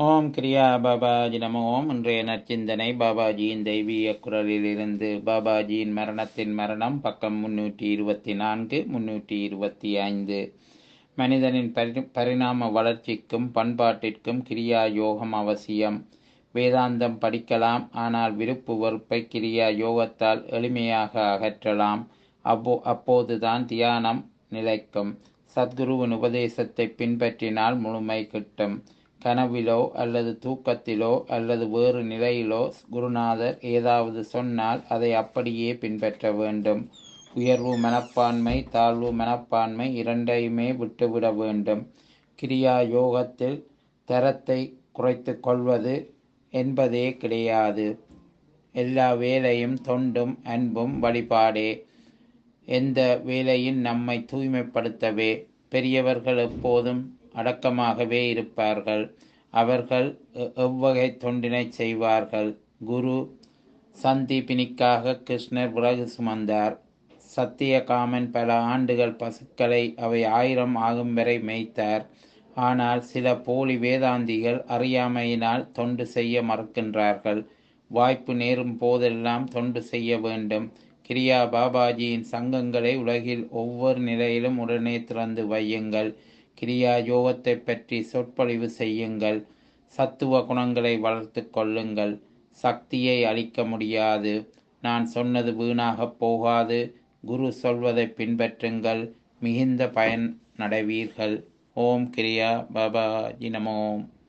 ஓம் கிரியா பாபாஜி நம ஓம் இன்றைய நற்சிந்தனை பாபாஜியின் தெய்வீக குரலிலிருந்து பாபாஜியின் மரணத்தின் மரணம் பக்கம் முன்னூற்றி இருபத்தி நான்கு முன்னூற்றி இருபத்தி ஐந்து மனிதனின் பரி பரிணாம வளர்ச்சிக்கும் பண்பாட்டிற்கும் கிரியா யோகம் அவசியம் வேதாந்தம் படிக்கலாம் ஆனால் விருப்பு வெறுப்பை கிரியா யோகத்தால் எளிமையாக அகற்றலாம் அப்போ அப்போதுதான் தியானம் நிலைக்கும் சத்குருவின் உபதேசத்தை பின்பற்றினால் முழுமை கிட்டும் கனவிலோ அல்லது தூக்கத்திலோ அல்லது வேறு நிலையிலோ குருநாதர் ஏதாவது சொன்னால் அதை அப்படியே பின்பற்ற வேண்டும் உயர்வு மனப்பான்மை தாழ்வு மனப்பான்மை இரண்டையுமே விட்டுவிட வேண்டும் கிரியா யோகத்தில் தரத்தை குறைத்து கொள்வது என்பதே கிடையாது எல்லா வேலையும் தொண்டும் அன்பும் வழிபாடே எந்த வேலையும் நம்மை தூய்மைப்படுத்தவே பெரியவர்கள் எப்போதும் அடக்கமாகவே இருப்பார்கள் அவர்கள் எவ்வகை தொண்டினை செய்வார்கள் குரு சந்தீபினிக்காக கிருஷ்ணர் விறகு சுமந்தார் சத்தியகாமன் பல ஆண்டுகள் பசுக்களை அவை ஆயிரம் ஆகும் வரை மேய்த்தார் ஆனால் சில போலி வேதாந்திகள் அறியாமையினால் தொண்டு செய்ய மறுக்கின்றார்கள் வாய்ப்பு நேரும் போதெல்லாம் தொண்டு செய்ய வேண்டும் கிரியா பாபாஜியின் சங்கங்களை உலகில் ஒவ்வொரு நிலையிலும் உடனே திறந்து வையுங்கள் கிரியா யோகத்தை பற்றி சொற்பொழிவு செய்யுங்கள் சத்துவ குணங்களை வளர்த்து கொள்ளுங்கள் சக்தியை அளிக்க முடியாது நான் சொன்னது வீணாகப் போகாது குரு சொல்வதை பின்பற்றுங்கள் மிகுந்த பயன் நடைவீர்கள் ஓம் கிரியா பாபா ஜினமோம்